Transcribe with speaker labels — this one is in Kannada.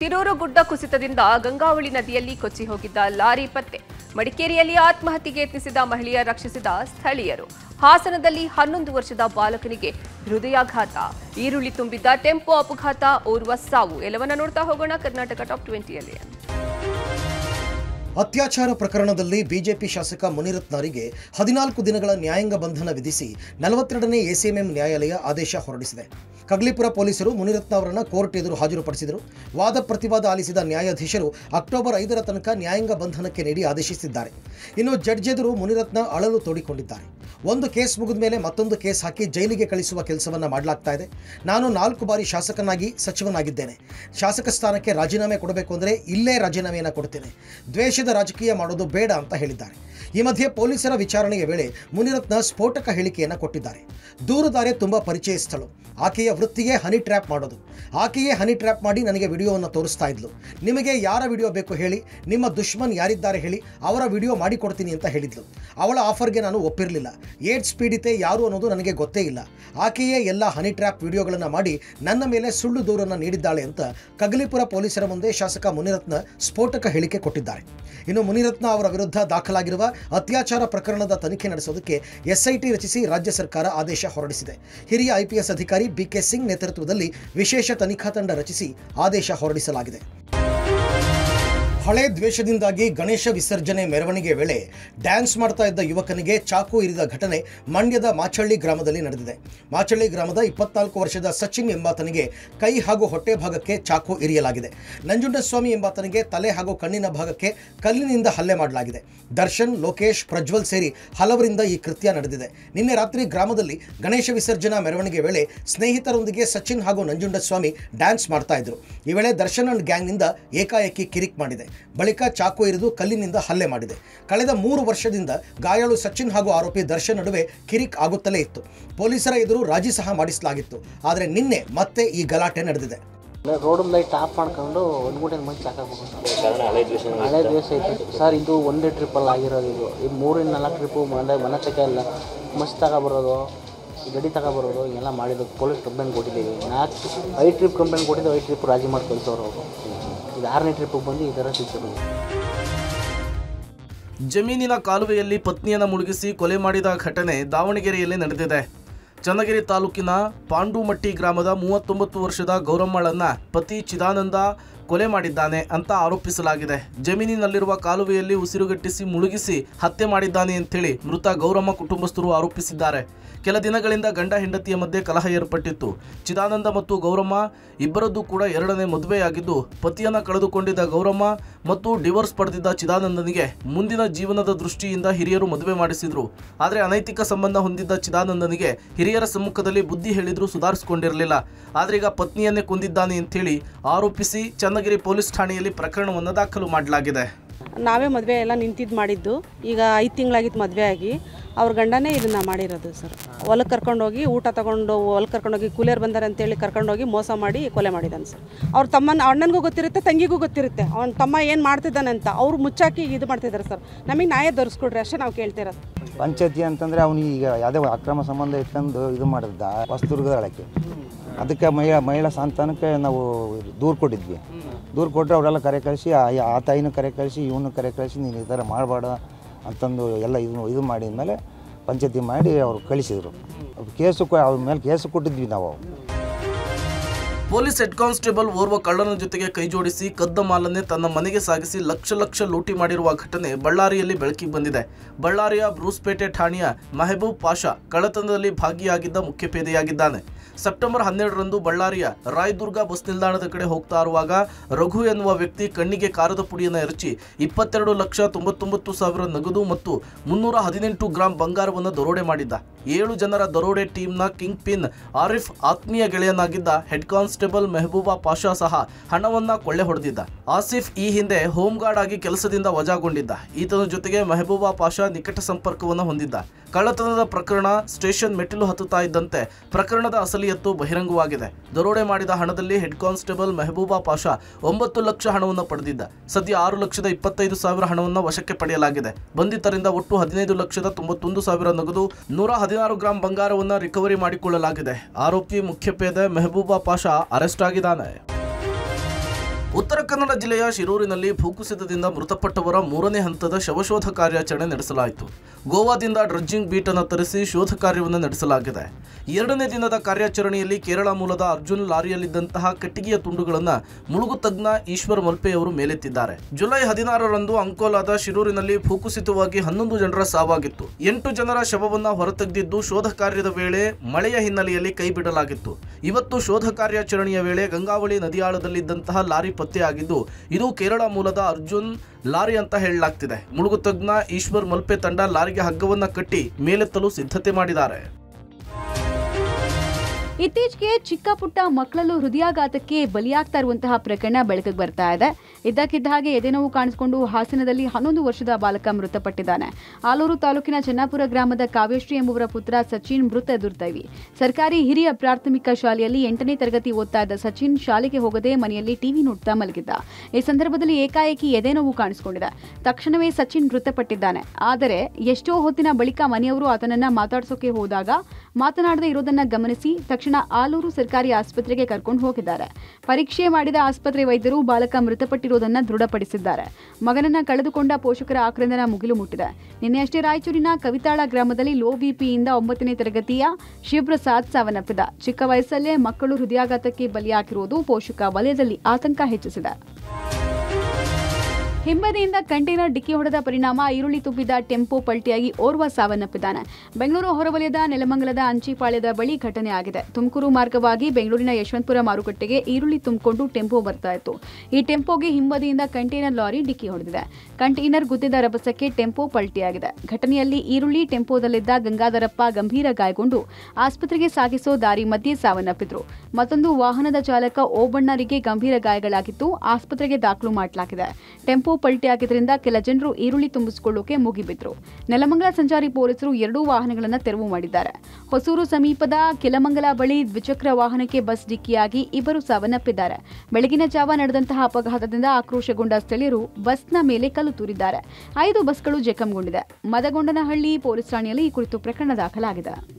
Speaker 1: ತಿರೂರು ಗುಡ್ಡ ಕುಸಿತದಿಂದ ಗಂಗಾವಳಿ ನದಿಯಲ್ಲಿ ಕೊಚ್ಚಿ ಹೋಗಿದ್ದ ಲಾರಿ ಪತ್ತೆ ಮಡಿಕೇರಿಯಲ್ಲಿ ಆತ್ಮಹತ್ಯೆಗೆ ಯತ್ನಿಸಿದ ಮಹಿಳೆಯ ರಕ್ಷಿಸಿದ ಸ್ಥಳೀಯರು ಹಾಸನದಲ್ಲಿ ಹನ್ನೊಂದು ವರ್ಷದ ಬಾಲಕನಿಗೆ ಹೃದಯಾಘಾತ ಈರುಳ್ಳಿ ತುಂಬಿದ್ದ ಟೆಂಪೋ ಅಪಘಾತ ಓರ್ವ ಸಾವು ಎಲ್ಲವನ್ನ ನೋಡ್ತಾ ಹೋಗೋಣ ಕರ್ನಾಟಕ ಟಾಪ್ ಟ್ವೆಂಟಿಯಲ್ಲಿ
Speaker 2: ಅತ್ಯಾಚಾರ ಪ್ರಕರಣದಲ್ಲಿ ಬಿಜೆಪಿ ಶಾಸಕ ಮುನಿರತ್ನರಿಗೆ ಹದಿನಾಲ್ಕು ದಿನಗಳ ನ್ಯಾಯಾಂಗ ಬಂಧನ ವಿಧಿಸಿ ನಲವತ್ತೆರಡನೇ ಎಸಿಎಂಎಂ ನ್ಯಾಯಾಲಯ ಆದೇಶ ಹೊರಡಿಸಿದೆ ಕಗ್ಲಿಪುರ ಪೊಲೀಸರು ಮುನಿರತ್ನ ಅವರನ್ನು ಕೋರ್ಟ್ ಎದುರು ಹಾಜರುಪಡಿಸಿದರು ವಾದ ಪ್ರತಿವಾದ ಆಲಿಸಿದ ನ್ಯಾಯಾಧೀಶರು ಅಕ್ಟೋಬರ್ ಐದರ ತನಕ ನ್ಯಾಯಾಂಗ ಬಂಧನಕ್ಕೆ ನೀಡಿ ಆದೇಶಿಸಿದ್ದಾರೆ ಇನ್ನು ಜಡ್ಜ್ ಎದುರು ಮುನಿರತ್ನ ಅಳಲು ತೋಡಿಕೊಂಡಿದ್ದಾರೆ ಒಂದು ಕೇಸ್ ಮುಗಿದ ಮೇಲೆ ಮತ್ತೊಂದು ಕೇಸ್ ಹಾಕಿ ಜೈಲಿಗೆ ಕಳಿಸುವ ಕೆಲಸವನ್ನ ಮಾಡಲಾಗ್ತಾ ಇದೆ ನಾನು ನಾಲ್ಕು ಬಾರಿ ಶಾಸಕನಾಗಿ ಸಚಿವನಾಗಿದ್ದೇನೆ ಶಾಸಕ ಸ್ಥಾನಕ್ಕೆ ರಾಜೀನಾಮೆ ಕೊಡಬೇಕು ಅಂದರೆ ಇಲ್ಲೇ ರಾಜೀನಾಮೆಯನ್ನು ಕೊಡ್ತೇನೆ ದ್ವೇಷದ ರಾಜಕೀಯ ಮಾಡೋದು ಬೇಡ ಅಂತ ಹೇಳಿದ್ದಾರೆ ಈ ಮಧ್ಯೆ ಪೊಲೀಸರ ವಿಚಾರಣೆಯ ವೇಳೆ ಮುನಿರತ್ನ ಸ್ಫೋಟಕ ಹೇಳಿಕೆಯನ್ನು ಕೊಟ್ಟಿದ್ದಾರೆ ದೂರುದಾರೆ ತುಂಬ ಪರಿಚಯಸ್ಥಳು ಆಕೆಯ ವೃತ್ತಿಗೆ ಹನಿ ಟ್ರ್ಯಾಪ್ ಮಾಡೋದು ಆಕೆಯೇ ಹನಿ ಟ್ರ್ಯಾಪ್ ಮಾಡಿ ನನಗೆ ವಿಡಿಯೋವನ್ನು ತೋರಿಸ್ತಾ ಇದ್ಲು ನಿಮಗೆ ಯಾರ ವಿಡಿಯೋ ಬೇಕು ಹೇಳಿ ನಿಮ್ಮ ದುಶ್ಮನ್ ಯಾರಿದ್ದಾರೆ ಹೇಳಿ ಅವರ ವಿಡಿಯೋ ಮಾಡಿಕೊಡ್ತೀನಿ ಅಂತ ಹೇಳಿದ್ಲು ಅವಳ ಆಫರ್ಗೆ ನಾನು ಒಪ್ಪಿರಲಿಲ್ಲ ಏಡ್ಸ್ ಪೀಡಿತೆ ಯಾರು ಅನ್ನೋದು ನನಗೆ ಗೊತ್ತೇ ಇಲ್ಲ ಆಕೆಯೇ ಎಲ್ಲ ಹನಿ ಟ್ರ್ಯಾಪ್ ವಿಡಿಯೋಗಳನ್ನು ಮಾಡಿ ನನ್ನ ಮೇಲೆ ಸುಳ್ಳು ದೂರನ್ನು ನೀಡಿದ್ದಾಳೆ ಅಂತ ಕಗಲಿಪುರ ಪೊಲೀಸರ ಮುಂದೆ ಶಾಸಕ ಮುನಿರತ್ನ ಸ್ಫೋಟಕ ಹೇಳಿಕೆ ಕೊಟ್ಟಿದ್ದಾರೆ ಇನ್ನು ಮುನಿರತ್ನ ಅವರ ವಿರುದ್ಧ ದಾಖಲಾಗಿರುವ ಅತ್ಯಾಚಾರ ಪ್ರಕರಣದ ತನಿಖೆ ನಡೆಸೋದಕ್ಕೆ ಎಸ್ಐಟಿ ರಚಿಸಿ ರಾಜ್ಯ ಸರ್ಕಾರ ಆದೇಶ ಹೊರಡಿಸಿದೆ ಹಿರಿಯ ಐಪಿಎಸ್ ಅಧಿಕಾರಿ ಬಿಕೆ ಸಿಂಗ್ ನೇತೃತ್ವದಲ್ಲಿ ವಿಶೇಷ ತನಿಖಾ ತಂಡ ರಚಿಸಿ ಆದೇಶ ಹೊರಡಿಸಲಾಗಿದೆ ಹಳೆ ದ್ವೇಷದಿಂದಾಗಿ ಗಣೇಶ ವಿಸರ್ಜನೆ ಮೆರವಣಿಗೆ ವೇಳೆ ಡ್ಯಾನ್ಸ್ ಮಾಡ್ತಾ ಇದ್ದ ಯುವಕನಿಗೆ ಚಾಕು ಇರಿದ ಘಟನೆ ಮಂಡ್ಯದ ಮಾಚಳ್ಳಿ ಗ್ರಾಮದಲ್ಲಿ ನಡೆದಿದೆ ಮಾಚಳ್ಳಿ ಗ್ರಾಮದ ಇಪ್ಪತ್ನಾಲ್ಕು ವರ್ಷದ ಸಚಿನ್ ಎಂಬಾತನಿಗೆ ಕೈ ಹಾಗೂ ಹೊಟ್ಟೆ ಭಾಗಕ್ಕೆ ಚಾಕು ಇರಿಯಲಾಗಿದೆ ನಂಜುಂಡಸ್ವಾಮಿ ಎಂಬಾತನಿಗೆ ತಲೆ ಹಾಗೂ ಕಣ್ಣಿನ ಭಾಗಕ್ಕೆ ಕಲ್ಲಿನಿಂದ ಹಲ್ಲೆ ಮಾಡಲಾಗಿದೆ ದರ್ಶನ್ ಲೋಕೇಶ್ ಪ್ರಜ್ವಲ್ ಸೇರಿ ಹಲವರಿಂದ ಈ ಕೃತ್ಯ ನಡೆದಿದೆ ನಿನ್ನೆ ರಾತ್ರಿ ಗ್ರಾಮದಲ್ಲಿ ಗಣೇಶ ವಿಸರ್ಜನಾ ಮೆರವಣಿಗೆ ವೇಳೆ ಸ್ನೇಹಿತರೊಂದಿಗೆ ಸಚಿನ್ ಹಾಗೂ ನಂಜುಂಡಸ್ವಾಮಿ ಡ್ಯಾನ್ಸ್ ಮಾಡ್ತಾ ಇದ್ರು ಈ ವೇಳೆ ದರ್ಶನ್ ಅಂಡ್ ಗ್ಯಾಂಗ್ನಿಂದ ಏಕಾಏಕಿ ಕಿರಿಕ್ ಮಾಡಿದೆ ಬಳಿಕ ಚಾಕು ಇರಿದು ಕಲ್ಲಿನಿಂದ ಹಲ್ಲೆ ಮಾಡಿದೆ ಕಳೆದ ಮೂರು ವರ್ಷದಿಂದ ಗಾಯಾಳು ಸಚಿನ್ ಹಾಗೂ ಆರೋಪಿ ದರ್ಶನ್ ನಡುವೆ ಕಿರಿಕ್ ಆಗುತ್ತಲೇ ಇತ್ತು ಪೊಲೀಸರ ಎದುರು ರಾಜಿ ಸಹ ಮಾಡಿಸಲಾಗಿತ್ತು ಆದರೆ ನಿನ್ನೆ ಮತ್ತೆ ಈ ಗಲಾಟೆ ನಡೆದಿದೆ
Speaker 3: ರೋಡ್ ಲೈಟ್ ಆಫ್ ಮಾಡ್ಕೊಂಡು ಒಂದು ಗಂಟೆ ಮಂದಿ ಸಾಕಾಗ್ಬೇಕು ಸರ್ ಹಳೆ ದ್ವೇಷ ಐತೆ ಸರ್ ಇದು ಒಂದೇ ಟ್ರಿಪ್ಪಲ್ಲಿ ಆಗಿರೋದು ಇದು ಈ ಮೂರಿಂದ ನಾಲ್ಕು ಟ್ರಿಪ್ಪು ಮನೆ ಮನೆ ತಕ ಎಲ್ಲ ಮಸ್ತ್ ತಗೊಬರೋದು ಗಡಿ ತಗೊಬರೋದು ಹಿಂಗೆಲ್ಲ ಮಾಡಿದ್ದು ಪೊಲೀಸ್ ಕಂಪ್ಲೇಂಟ್ ಕೊಟ್ಟಿದ್ದೀವಿ ನಾಲ್ಕು ಐದು ಟ್ರಿಪ್ ಕಂಪ್ಲೇಂಟ್ ಕೊಟ್ಟಿದ್ದು ಐದು ಟ್ರಿಪ್ ರಾಜಿ ಮಾಡಿ ಕಳಿಸೋರು ಅವರು ಇದು ಆರನೇ ಟ್ರಿಪ್ಪಿಗೆ ಬಂದು ಈ ಥರ ಸಿಕ್ಕಿರೋದು
Speaker 4: ಜಮೀನಿನ ಕಾಲುವೆಯಲ್ಲಿ ಪತ್ನಿಯನ್ನು ಮುಳುಗಿಸಿ ಕೊಲೆ ಮಾಡಿದ ಘಟನೆ ದಾವಣಗೆರೆಯಲ್ಲಿ ನಡೆದಿದೆ ಚನ್ನಗಿರಿ ತಾಲೂಕಿನ ಪಾಂಡುಮಟ್ಟಿ ಗ್ರಾಮದ ಮೂವತ್ತೊಂಬತ್ತು ವರ್ಷದ ಗೌರಮ್ಮಳನ್ನ ಪತಿ ಚಿದಾನಂದ ಕೊಲೆ ಮಾಡಿದ್ದಾನೆ ಅಂತ ಆರೋಪಿಸಲಾಗಿದೆ ಜಮೀನಿನಲ್ಲಿರುವ ಕಾಲುವೆಯಲ್ಲಿ ಉಸಿರುಗಟ್ಟಿಸಿ ಮುಳುಗಿಸಿ ಹತ್ಯೆ ಮಾಡಿದ್ದಾನೆ ಅಂತೇಳಿ ಮೃತ ಗೌರಮ್ಮ ಕುಟುಂಬಸ್ಥರು ಆರೋಪಿಸಿದ್ದಾರೆ ಕೆಲ ದಿನಗಳಿಂದ ಗಂಡ ಹೆಂಡತಿಯ ಮಧ್ಯೆ ಕಲಹ ಏರ್ಪಟ್ಟಿತ್ತು ಚಿದಾನಂದ ಮತ್ತು ಗೌರಮ್ಮ ಇಬ್ಬರದ್ದು ಕೂಡ ಎರಡನೇ ಮದುವೆಯಾಗಿದ್ದು ಪತಿಯನ್ನ ಕಳೆದುಕೊಂಡಿದ್ದ ಗೌರಮ್ಮ ಮತ್ತು ಡಿವೋರ್ಸ್ ಪಡೆದಿದ್ದ ಚಿದಾನಂದನಿಗೆ ಮುಂದಿನ ಜೀವನದ ದೃಷ್ಟಿಯಿಂದ ಹಿರಿಯರು ಮದುವೆ ಮಾಡಿಸಿದ್ರು ಆದರೆ ಅನೈತಿಕ ಸಂಬಂಧ ಹೊಂದಿದ್ದ ಚಿದಾನಂದನಿಗೆ ಹಿರಿಯರ ಸಮ್ಮುಖದಲ್ಲಿ ಬುದ್ಧಿ ಹೇಳಿದ್ರು ಸುಧಾರಿಸಿಕೊಂಡಿರಲಿಲ್ಲ ಆದ್ರೀಗ ಪತ್ನಿಯನ್ನೇ ಕೊಂದಿದ್ದಾನೆ ಅಂತೇಳಿ ಆರೋಪಿಸಿ ಚನ್ನಗಿರಿ ಪೊಲೀಸ್ ಠಾಣೆಯಲ್ಲಿ ಪ್ರಕರಣವನ್ನು ದಾಖಲು ಮಾಡಲಾಗಿದೆ
Speaker 5: ನಾವೇ ಮದುವೆ ಎಲ್ಲ ನಿಂತಿದ್ದು ಮಾಡಿದ್ದು ಈಗ ಐದು ತಿಂಗಳಾಗಿತ್ತು ಮದುವೆ ಆಗಿ ಅವ್ರ ಗಂಡನೇ ಇದನ್ನು ಮಾಡಿರೋದು ಸರ್ ಹೊಲಕ್ಕೆ ಕರ್ಕೊಂಡೋಗಿ ಊಟ ತಗೊಂಡು ಹೊಲಕ್ಕೆ ಕರ್ಕೊಂಡೋಗಿ ಕೂಲಿಯರ್ ಬಂದಾರೆ ಅಂತೇಳಿ ಕರ್ಕೊಂಡೋಗಿ ಮೋಸ ಮಾಡಿ ಕೊಲೆ ಮಾಡಿದ್ದಾನೆ ಸರ್ ಅವ್ರ ತಮ್ಮನ ಅಣ್ಣನಿಗೂ ಗೊತ್ತಿರುತ್ತೆ ತಂಗಿಗೂ ಗೊತ್ತಿರುತ್ತೆ ಅವ್ನ ತಮ್ಮ ಏನು ಮಾಡ್ತಿದ್ದಾನೆ ಅಂತ ಅವ್ರು ಮುಚ್ಚಾಕಿ ಇದು ಮಾಡ್ತಿದ್ದಾರೆ ಸರ್ ನಮಗೆ ನ್ಯಾಯ ದೊರಸ್ಕೊಡ್ರಿ ಅಷ್ಟೇ ನಾವು ಕೇಳ್ತಿರೋದು
Speaker 6: ಪಂಚಾಯತಿ ಅಂತಂದರೆ ಅವನಿಗೆ ಈಗ ಯಾವುದೇ ಅಕ್ರಮ ಸಂಬಂಧ ಇಟ್ಕೊಂಡು ಇದು ಮಾಡಿದ್ದ ಹೊಸದುರ್ಗದಳಕ್ಕೆ ಅದಕ್ಕೆ ಮಹಿಳಾ ಮಹಿಳಾ ಸಂತಾನಕ್ಕೆ ನಾವು ದೂರು ಕೊಟ್ಟಿದ್ವಿ ದೂರು ಕೊಟ್ಟರೆ ಅವರೆಲ್ಲ ಕರೆ ಕಳಿಸಿ ಆ ಆ ತಾಯಿನೂ ಕರೆ ಕಳಿಸಿ ಇವನು ಕರೆ ಕಳಿಸಿ ನೀನು ಈ ಥರ ಮಾಡಬೇಡ ಅಂತಂದು ಎಲ್ಲ ಇದು ಇದು ಮಾಡಿದ ಮೇಲೆ ಪಂಚಾಯತಿ ಮಾಡಿ ಅವ್ರು ಕಳಿಸಿದರು ಕೇಸು ಕೊ- ಅವ್ರ ಮೇಲೆ ಕೇಸು ಕೊಟ್ಟಿದ್ವಿ ನಾವು
Speaker 4: ಪೊಲೀಸ್ ಹೆಡ್ ಕಾನ್ಸ್ಟೇಬಲ್ ಓರ್ವ ಕಳ್ಳನ ಜೊತೆಗೆ ಕೈಜೋಡಿಸಿ ಕದ್ದ ಮಾಲನ್ನೇ ತನ್ನ ಮನೆಗೆ ಸಾಗಿಸಿ ಲಕ್ಷ ಲಕ್ಷ ಲೂಟಿ ಮಾಡಿರುವ ಘಟನೆ ಬಳ್ಳಾರಿಯಲ್ಲಿ ಬೆಳಕಿಗೆ ಬಂದಿದೆ ಬಳ್ಳಾರಿಯ ಬ್ರೂಸ್ಪೇಟೆ ಠಾಣೆಯ ಮೆಹಬೂಬ್ ಪಾಷಾ ಕಳ್ಳತನದಲ್ಲಿ ಭಾಗಿಯಾಗಿದ್ದ ಮುಖ್ಯಪೇದೆಯಾಗಿದ್ದಾನೆ ಸೆಪ್ಟೆಂಬರ್ ಹನ್ನೆರಡರಂದು ಬಳ್ಳಾರಿಯ ರಾಯದುರ್ಗ ಬಸ್ ನಿಲ್ದಾಣದ ಕಡೆ ಹೋಗ್ತಾ ಇರುವಾಗ ರಘು ಎನ್ನುವ ವ್ಯಕ್ತಿ ಕಣ್ಣಿಗೆ ಕಾರದ ಪುಡಿಯನ್ನು ಎರಚಿ ಇಪ್ಪತ್ತೆರಡು ಲಕ್ಷ ತೊಂಬತ್ತೊಂಬತ್ತು ಸಾವಿರ ನಗದು ಮತ್ತು ಮುನ್ನೂರ ಹದಿನೆಂಟು ಗ್ರಾಂ ಬಂಗಾರವನ್ನು ದರೋಡೆ ಮಾಡಿದ್ದ ಏಳು ಜನರ ದರೋಡೆ ಟೀಮ್ನ ಕಿಂಗ್ ಪಿನ್ ಆರಿಫ್ ಆತ್ಮೀಯ ಗೆಳೆಯನಾಗಿದ್ದ ಹೆಡ್ ಕಾನ್ಸ್ಟೇಬಲ್ ಮೆಹಬೂಬಾ ಪಾಷಾ ಸಹ ಹಣವನ್ನ ಕೊಳ್ಳೆ ಹೊಡೆದಿದ್ದ ಆಸಿಫ್ ಈ ಹಿಂದೆ ಹೋಮ್ ಗಾರ್ಡ್ ಆಗಿ ಕೆಲಸದಿಂದ ವಜಾಗೊಂಡಿದ್ದ ಈತನ ಜೊತೆಗೆ ಮೆಹಬೂಬಾ ಪಾಷಾ ನಿಕಟ ಸಂಪರ್ಕವನ್ನು ಹೊಂದಿದ್ದ ಕಳ್ಳತನದ ಪ್ರಕರಣ ಸ್ಟೇಷನ್ ಮೆಟ್ಟಿಲು ಹತ್ತುತ್ತಾ ಇದ್ದಂತೆ ಪ್ರಕರಣದ ಅಸಲಿಯತ್ತು ಬಹಿರಂಗವಾಗಿದೆ ದರೋಡೆ ಮಾಡಿದ ಹಣದಲ್ಲಿ ಹೆಡ್ ಕಾನ್ಸ್ಟೇಬಲ್ ಮೆಹಬೂಬಾ ಪಾಷಾ ಒಂಬತ್ತು ಲಕ್ಷ ಹಣವನ್ನು ಪಡೆದಿದ್ದ ಸದ್ಯ ಆರು ಲಕ್ಷದ ಇಪ್ಪತ್ತೈದು ಸಾವಿರ ಹಣವನ್ನು ವಶಕ್ಕೆ ಪಡೆಯಲಾಗಿದೆ ಬಂಧಿತರಿಂದ ಒಟ್ಟು ಹದಿನೈದು ಲಕ್ಷದ ತೊಂಬತ್ತೊಂದು ಸಾವಿರ ನಗದು ನೂರ ಹದಿನಾರು ಗ್ರಾಂ ಬಂಗಾರವನ್ನು ರಿಕವರಿ ಮಾಡಿಕೊಳ್ಳಲಾಗಿದೆ ಆರೋಪಿ ಮುಖ್ಯಪೇದೆ ಮೆಹಬೂಬಾ ಪಾಷಾ ಅರೆಸ್ಟ್ ಆಗಿದ್ದಾನೆ ಉತ್ತರ ಕನ್ನಡ ಜಿಲ್ಲೆಯ ಶಿರೂರಿನಲ್ಲಿ ಭೂಕುಸಿತದಿಂದ ಮೃತಪಟ್ಟವರ ಮೂರನೇ ಹಂತದ ಶವಶೋಧ ಕಾರ್ಯಾಚರಣೆ ನಡೆಸಲಾಯಿತು ಗೋವಾದಿಂದ ಡ್ರಡ್ಜಿಂಗ್ ಬೀಟ್ ಅನ್ನು ತರಿಸಿ ಶೋಧ ಕಾರ್ಯವನ್ನು ನಡೆಸಲಾಗಿದೆ ಎರಡನೇ ದಿನದ ಕಾರ್ಯಾಚರಣೆಯಲ್ಲಿ ಕೇರಳ ಮೂಲದ ಅರ್ಜುನ್ ಲಾರಿಯಲ್ಲಿದ್ದಂತಹ ಕಟ್ಟಿಗೆಯ ತುಂಡುಗಳನ್ನು ಮುಳುಗು ತಜ್ಞ ಈಶ್ವರ್ ಮಲ್ಪೆ ಅವರು ಮೇಲೆತ್ತಿದ್ದಾರೆ ಜುಲೈ ಹದಿನಾರರಂದು ಅಂಕೋಲಾದ ಶಿರೂರಿನಲ್ಲಿ ಭೂಕುಸಿತವಾಗಿ ಹನ್ನೊಂದು ಜನರ ಸಾವಾಗಿತ್ತು ಎಂಟು ಜನರ ಶವವನ್ನ ಹೊರತೆಗೆದಿದ್ದು ಶೋಧ ಕಾರ್ಯದ ವೇಳೆ ಮಳೆಯ ಹಿನ್ನೆಲೆಯಲ್ಲಿ ಕೈಬಿಡಲಾಗಿತ್ತು ಇವತ್ತು ಶೋಧ ಕಾರ್ಯಾಚರಣೆಯ ವೇಳೆ ಗಂಗಾವಳಿ ನದಿಯಾಳದಲ್ಲಿದ್ದಂತಹ ಲಾರಿ ಪತ್ತೆಯಾಗಿದ್ದು ಇದು ಕೇರಳ ಮೂಲದ ಅರ್ಜುನ್ ಲಾರಿ ಅಂತ ಹೇಳಲಾಗ್ತಿದೆ ಮುಳುಗು ತಜ್ಞ ಈಶ್ವರ್ ಮಲ್ಪೆ ತಂಡ ಲಾರಿಗೆ ಹಗ್ಗವನ್ನ ಕಟ್ಟಿ ಮೇಲೆತ್ತಲು ಸಿದ್ಧತೆ ಮಾಡಿದ್ದಾರೆ
Speaker 7: ಇತ್ತೀಚೆಗೆ ಚಿಕ್ಕ ಪುಟ್ಟ ಮಕ್ಕಳಲ್ಲೂ ಹೃದಯಾಘಾತಕ್ಕೆ ಬಲಿಯಾಗ್ತಾ ಇರುವಂತಹ ಪ್ರಕರಣ ಬೆಳಕಿಗೆ ಬರ್ತಾ ಇದೆ ಇದ್ದಕ್ಕಿದ್ದ ಹಾಗೆ ಎದೆನೋವು ಕಾಣಿಸಿಕೊಂಡು ಹಾಸನದಲ್ಲಿ ಹನ್ನೊಂದು ವರ್ಷದ ಬಾಲಕ ಮೃತಪಟ್ಟಿದ್ದಾನೆ ಆಲೂರು ತಾಲೂಕಿನ ಚೆನ್ನಾಪುರ ಗ್ರಾಮದ ಕಾವ್ಯಶ್ರೀ ಎಂಬುವರ ಪುತ್ರ ಸಚಿನ್ ಮೃತ ದುರ್ದೈವಿ ಸರ್ಕಾರಿ ಹಿರಿಯ ಪ್ರಾಥಮಿಕ ಶಾಲೆಯಲ್ಲಿ ಎಂಟನೇ ತರಗತಿ ಓದ್ತಾ ಇದ್ದ ಸಚಿನ್ ಶಾಲೆಗೆ ಹೋಗದೆ ಮನೆಯಲ್ಲಿ ಟಿವಿ ನೋಡ್ತಾ ಮಲಗಿದ್ದ ಈ ಸಂದರ್ಭದಲ್ಲಿ ಏಕಾಏಕಿ ಎದೆನೋವು ಕಾಣಿಸಿಕೊಂಡಿದೆ ತಕ್ಷಣವೇ ಸಚಿನ್ ಮೃತಪಟ್ಟಿದ್ದಾನೆ ಆದರೆ ಎಷ್ಟೋ ಹೊತ್ತಿನ ಬಳಿಕ ಮನೆಯವರು ಆತನನ್ನ ಮಾತಾಡ್ಸೋಕೆ ಹೋದಾಗ ಮಾತನಾಡದೇ ಇರೋದನ್ನ ಗಮನಿಸಿ ತಕ್ಷಣ ಆಲೂರು ಸರ್ಕಾರಿ ಆಸ್ಪತ್ರೆಗೆ ಕರ್ಕೊಂಡು ಹೋಗಿದ್ದಾರೆ ಪರೀಕ್ಷೆ ಮಾಡಿದ ಆಸ್ಪತ್ರೆ ವೈದ್ಯರು ಬಾಲಕ ಮೃತಪಟ್ಟಿರುವುದನ್ನು ದೃಢಪಡಿಸಿದ್ದಾರೆ ಮಗನನ್ನ ಕಳೆದುಕೊಂಡ ಪೋಷಕರ ಆಕ್ರಂದನ ಮುಗಿಲು ಮುಟ್ಟಿದೆ ನಿನ್ನೆಯಷ್ಟೇ ರಾಯಚೂರಿನ ಕವಿತಾಳ ಗ್ರಾಮದಲ್ಲಿ ಲೋ ಬಿಪಿಯಿಂದ ಒಂಬತ್ತನೇ ತರಗತಿಯ ಶಿವಪ್ರಸಾದ್ ಸಾವನ್ನಪ್ಪಿದ ಚಿಕ್ಕ ವಯಸ್ಸಲ್ಲೇ ಮಕ್ಕಳು ಹೃದಯಾಘಾತಕ್ಕೆ ಬಲಿಯಾಗಿರುವುದು ಪೋಷಕ ವಲಯದಲ್ಲಿ ಆತಂಕ ಹೆಚ್ಚಿಸಿದೆ ಹಿಂಬದಿಯಿಂದ ಕಂಟೈನರ್ ಡಿಕ್ಕಿ ಹೊಡೆದ ಪರಿಣಾಮ ಈರುಳ್ಳಿ ತುಂಬಿದ ಟೆಂಪೋ ಪಲ್ಟಿಯಾಗಿ ಓರ್ವ ಸಾವನ್ನಪ್ಪಿದ್ದಾನೆ ಬೆಂಗಳೂರು ಹೊರವಲಯದ ನೆಲಮಂಗಲದ ಅಂಚಿಪಾಳ್ಯದ ಬಳಿ ಘಟನೆ ಆಗಿದೆ ತುಮಕೂರು ಮಾರ್ಗವಾಗಿ ಬೆಂಗಳೂರಿನ ಯಶವಂತಪುರ ಮಾರುಕಟ್ಟೆಗೆ ಈರುಳ್ಳಿ ತುಂಬಿಕೊಂಡು ಟೆಂಪೋ ಬರ್ತಾ ಇತ್ತು ಈ ಟೆಂಪೋಗೆ ಹಿಂಬದಿಯಿಂದ ಕಂಟೈನರ್ ಲಾರಿ ಡಿಕ್ಕಿ ಹೊಡೆದಿದೆ ಕಂಟೈನರ್ ಗುದ್ದಿದ ರಭಸಕ್ಕೆ ಟೆಂಪೋ ಪಲ್ಟಿಯಾಗಿದೆ ಘಟನೆಯಲ್ಲಿ ಈರುಳ್ಳಿ ಟೆಂಪೋದಲ್ಲಿದ್ದ ಗಂಗಾಧರಪ್ಪ ಗಂಭೀರ ಗಾಯಗೊಂಡು ಆಸ್ಪತ್ರೆಗೆ ಸಾಗಿಸೋ ದಾರಿ ಮಧ್ಯೆ ಸಾವನ್ನಪ್ಪಿದ್ರು ಮತ್ತೊಂದು ವಾಹನದ ಚಾಲಕ ಓಬಣ್ಣರಿಗೆ ಗಂಭೀರ ಗಾಯಗಳಾಗಿದ್ದು ಆಸ್ಪತ್ರೆಗೆ ದಾಖಲು ಮಾಡಲಾಗಿದೆ ಟೆಂಪೋ ಪಲ್ಟಿಯಾಗಿದ್ದರಿಂದ ಕೆಲ ಜನರು ಈರುಳ್ಳಿ ತುಂಬಿಸಿಕೊಳ್ಳೋಕೆ ಮುಗಿಬಿದ್ರು ನೆಲಮಂಗಲ ಸಂಚಾರಿ ಪೊಲೀಸರು ಎರಡೂ ವಾಹನಗಳನ್ನು ತೆರವು ಮಾಡಿದ್ದಾರೆ ಹೊಸೂರು ಸಮೀಪದ ಕೆಲಮಂಗಲ ಬಳಿ ದ್ವಿಚಕ್ರ ವಾಹನಕ್ಕೆ ಬಸ್ ಡಿಕ್ಕಿಯಾಗಿ ಇಬ್ಬರು ಸಾವನ್ನಪ್ಪಿದ್ದಾರೆ ಬೆಳಗಿನ ಜಾವ ನಡೆದಂತಹ ಅಪಘಾತದಿಂದ ಆಕ್ರೋಶಗೊಂಡ ಸ್ಥಳೀಯರು ಬಸ್ನ ಮೇಲೆ ಕಲ್ಲು ತೂರಿದ್ದಾರೆ ಐದು ಬಸ್ಗಳು ಜಖಂಗೊಂಡಿದೆ ಮದಗೊಂಡನಹಳ್ಳಿ ಪೊಲೀಸ್ ಠಾಣೆಯಲ್ಲಿ ಈ ಕುರಿತು ಪ್ರಕರಣ ದಾಖಲಾಗಿದೆ